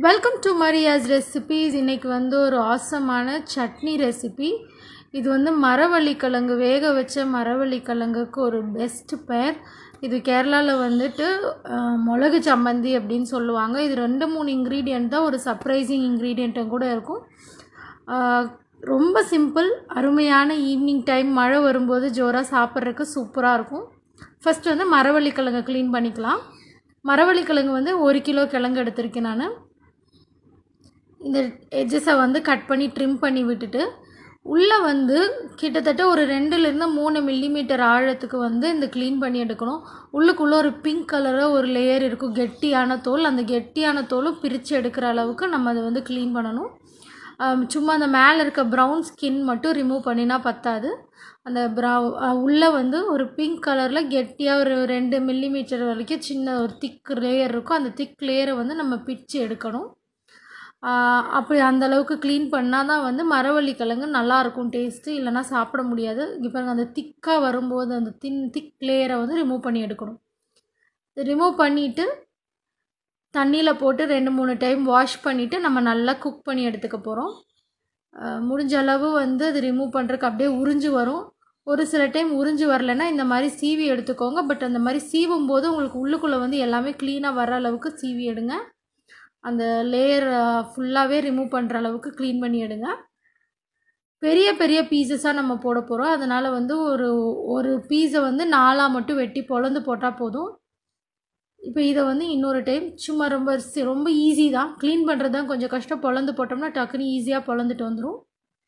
welcome to Maria's recipes இன்றைக்கி வந்து ஒரு ஆசமான சட்னி ரெசிபி இது வந்து மரவள்ளிக்கிழங்கு வேக வச்ச மரவள்ளிக்கிழங்குக்கு ஒரு பெஸ்ட் பேர் இது கேரளாவில் வந்துட்டு அஹ், மிளகு சம்மந்தி அப்படின்னு சொல்லுவாங்க இது ரெண்டு மூணு இன்க்ரீடியண்ட் தான் ஒரு சர்ப்ரைசிங் இன்க்ரீடியண்ட்டும் கூட இருக்கும் அஹ், ரொம்ப சிம்பிள் அருமையான ஈவினிங் டைம் மழை வரும்போது ஜோராக சாப்பிட்றதுக்கு சூப்பராக இருக்கும் ஃபஸ்ட்டு வந்து மரவள்ளிக்கிழங்கு க்ளீன் பண்ணிக்கலாம் மரவள்ளிக்கிழங்கு வந்து ஒரு கிலோ கிழங்கு எடுத்திருக்கேன் நான் இந்த எட்ஜஸை வந்து கட் பண்ணி ட்ரிம் பண்ணி விட்டுட்டு உள்ளே வந்து கிட்டத்தட்ட ஒரு ரெண்டுலேருந்து மூணு மில்லிமீட்டர் ஆழத்துக்கு வந்து இந்த க்ளீன் பண்ணி எடுக்கணும் உள்ளுக்குள்ளே ஒரு பிங்க் கலரில் ஒரு லேயர் இருக்கும் கெட்டியான தோல் அந்த கெட்டியான தோலும் பிரித்து எடுக்கிற அளவுக்கு நம்ம அதை வந்து க்ளீன் பண்ணணும் ஆம், சும்மா அந்த மேலே இருக்க ப்ரௌன் ஸ்கின் மட்டும் ரிமூவ் பண்ணினா பத்தாது அந்த ப்ரௌ உள்ளே வந்து ஒரு பிங்க் கலரில் கெட்டியாக ஒரு ரெண்டு மில்லிமீட்டர் வரைக்கும் சின்ன ஒரு திக் லேயர் இருக்கும் அந்த திக் லேயரை வந்து நம்ம பிச்சு எடுக்கணும் ஆஹ் அப்படி அந்த அளவுக்கு க்ளீன் பண்ணால் தான் வந்து மரவள்ளி கிழங்கு நல்லா இருக்கும் டேஸ்ட்டு இல்லைன்னா சாப்பிட முடியாது இங்கே பாருங்க அந்த திக்காக வரும்போது அந்த தின் திக் லேயரை வந்து ரிமூவ் பண்ணி எடுக்கணும் ரிமூவ் பண்ணிவிட்டு தண்ணியில் போட்டு ரெண்டு மூணு டைம் வாஷ் பண்ணிவிட்டு நம்ம நல்லா குக் பண்ணி எடுத்துக்க போகிறோம் முடிஞ்ச அளவு வந்து அது ரிமூவ் பண்ணுறதுக்கு அப்படியே உறிஞ்சு வரும் ஒரு சில டைம் உறிஞ்சு வரலைன்னா இந்த மாதிரி சீவி எடுத்துக்கோங்க பட் அந்த மாதிரி சீவும் போது உங்களுக்கு உள்ளுக்குள்ளே வந்து எல்லாமே க்ளீனாக வர அளவுக்கு சீவி எடுங்க அந்த லேயர் ஃபுல்லாகவே ரிமூவ் பண்ணுற அளவுக்கு க்ளீன் பண்ணி எடுங்க பெரிய பெரிய பீசஸாக நம்ம போட போகிறோம் அதனால் வந்து ஒரு ஒரு பீஸை வந்து நாலாக மட்டும் வெட்டி பொளந்து போட்டால் போதும் இப்போ இதை வந்து இன்னொரு டைம் சும்மா ரொம்ப சி- ரொம்ப ஈஸி தான் க்ளீன் பண்ணுறது தான் கொஞ்சம் கஷ்டம் பொளந்து போட்டோம்னா டக்குன்னு ஈஸியாக பொளந்துட்டு வந்துடும்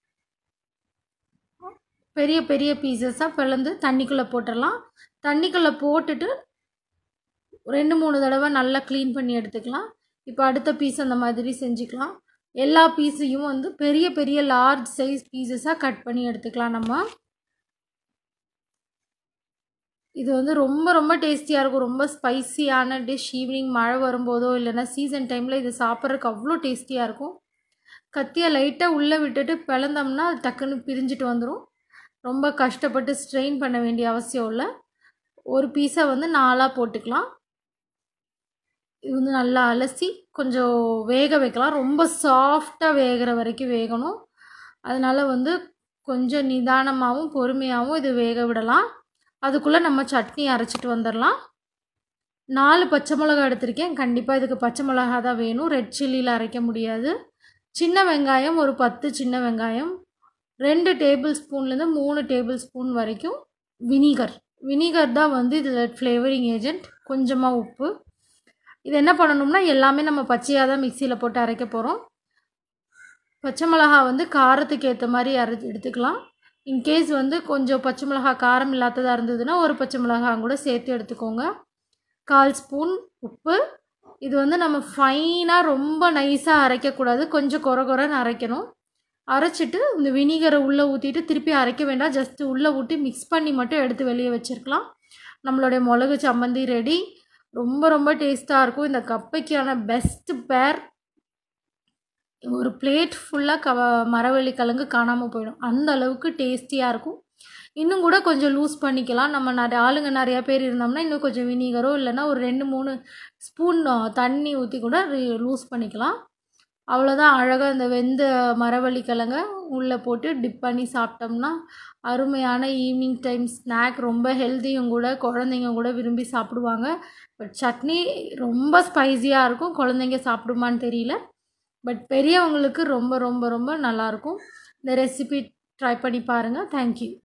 பெரிய பெரிய பீசஸாக பிளந்து தண்ணிக்குள்ளே போட்டுடலாம் தண்ணிக்குள்ளே போட்டுட்டு ரெண்டு மூணு தடவை நல்லா க்ளீன் பண்ணி எடுத்துக்கலாம் இப்போ அடுத்த பீஸ் அந்த மாதிரி செஞ்சுக்கலாம் எல்லா பீஸையும் வந்து பெரிய பெரிய லார்ஜ் சைஸ் பீசஸாக கட் பண்ணி எடுத்துக்கலாம் நம்ம இது வந்து ரொம்ப ரொம்ப டேஸ்டியாக இருக்கும் ரொம்ப ஸ்பைசியான டிஷ் ஈவினிங் மழை வரும்போதோ இல்லைன்னா சீசன் டைமில் இது சாப்பிட்றதுக்கு அவ்வளோ டேஸ்டியாக இருக்கும் கத்தியை லைட்டாக உள்ளே விட்டுட்டு பிளந்தோம்னா அது டக்குன்னு பிரிஞ்சுட்டு வந்துடும் ரொம்ப கஷ்டப்பட்டு ஸ்ட்ரெயின் பண்ண வேண்டிய அவசியம் இல்லை ஒரு பீஸை வந்து நாலாக போட்டுக்கலாம் இது வந்து நல்லா அலசி கொஞ்சம் வேக வைக்கலாம் ரொம்ப சாஃப்டாக வேகிற வரைக்கும் வேகணும் அதனால் வந்து கொஞ்சம் நிதானமாகவும் பொறுமையாகவும் இது வேக விடலாம் அதுக்குள்ளே நம்ம சட்னி அரைச்சிட்டு வந்துடலாம் நாலு பச்சை மிளகா எடுத்திருக்கேன் கண்டிப்பாக இதுக்கு பச்சை மிளகா தான் வேணும் ரெட் சில்லியில் அரைக்க முடியாது சின்ன வெங்காயம் ஒரு பத்து சின்ன வெங்காயம் ரெண்டு டேபிள் ஸ்பூன்லேருந்து மூணு டேபிள் ஸ்பூன் வரைக்கும் வினிகர் வினிகர் தான் வந்து இதில் ஃப்ளேவரிங் ஏஜென்ட் கொஞ்சமாக உப்பு இது என்ன பண்ணணும்னா எல்லாமே நம்ம பச்சையாக தான் மிக்சியில் போட்டு அரைக்க போகிறோம் பச்சை மிளகா வந்து காரத்துக்கு ஏற்ற மாதிரி அரைச்சி எடுத்துக்கலாம் இன்கேஸ் வந்து கொஞ்சம் பச்சை மிளகா காரம் இல்லாததாக இருந்ததுன்னா ஒரு பச்சை மிளகா கூட சேர்த்து எடுத்துக்கோங்க கால் ஸ்பூன் உப்பு இது வந்து நம்ம ஃபைனாக ரொம்ப நைஸாக அரைக்கக்கூடாது கொஞ்சம் கொர கொரன்னு அரைக்கணும் அரைச்சிட்டு இந்த வினிகரை உள்ளே ஊற்றிட்டு திருப்பி அரைக்க வேண்டாம் ஜஸ்ட்டு உள்ளே ஊற்றி மிக்ஸ் பண்ணி மட்டும் எடுத்து வெளியே வச்சிருக்கலாம் நம்மளுடைய மிளகு சம்மந்தி ரெடி ரொம்ப ரொம்ப டேஸ்ட்டாக இருக்கும் இந்த கப்பைக்கான பெஸ்ட் பேர் ஒரு பிளேட் ஃபுல்லாக கவ மரவள்ளி கிழங்கு காணாமல் போயிடும் அந்த அளவுக்கு டேஸ்டியாக இருக்கும் இன்னும் கூட கொஞ்சம் லூஸ் பண்ணிக்கலாம் நம்ம நிறைய ஆளுங்க நிறையா பேர் இருந்தோம்னா இன்னும் கொஞ்சம் வினிகரோ இல்லைன்னா ஒரு ரெண்டு மூணு ஸ்பூன் தண்ணி ஊற்றி கூட லூஸ் பண்ணிக்கலாம் அவ்வளோதான் அழகாக இந்த வெந்த மரவள்ளி கிழங்க உள்ளே போட்டு டிப் பண்ணி சாப்பிட்டோம்னா அருமையான ஈவினிங் டைம் ஸ்நாக் ரொம்ப ஹெல்த்தியும் கூட குழந்தைங்க கூட விரும்பி சாப்பிடுவாங்க பட் சட்னி ரொம்ப ஸ்பைஸியாக இருக்கும் குழந்தைங்க சாப்பிடுமான்னு தெரியல பட் பெரியவங்களுக்கு ரொம்ப ரொம்ப ரொம்ப நல்லாயிருக்கும் இந்த ரெசிபி ட்ரை பண்ணி பாருங்கள் தேங்க்யூ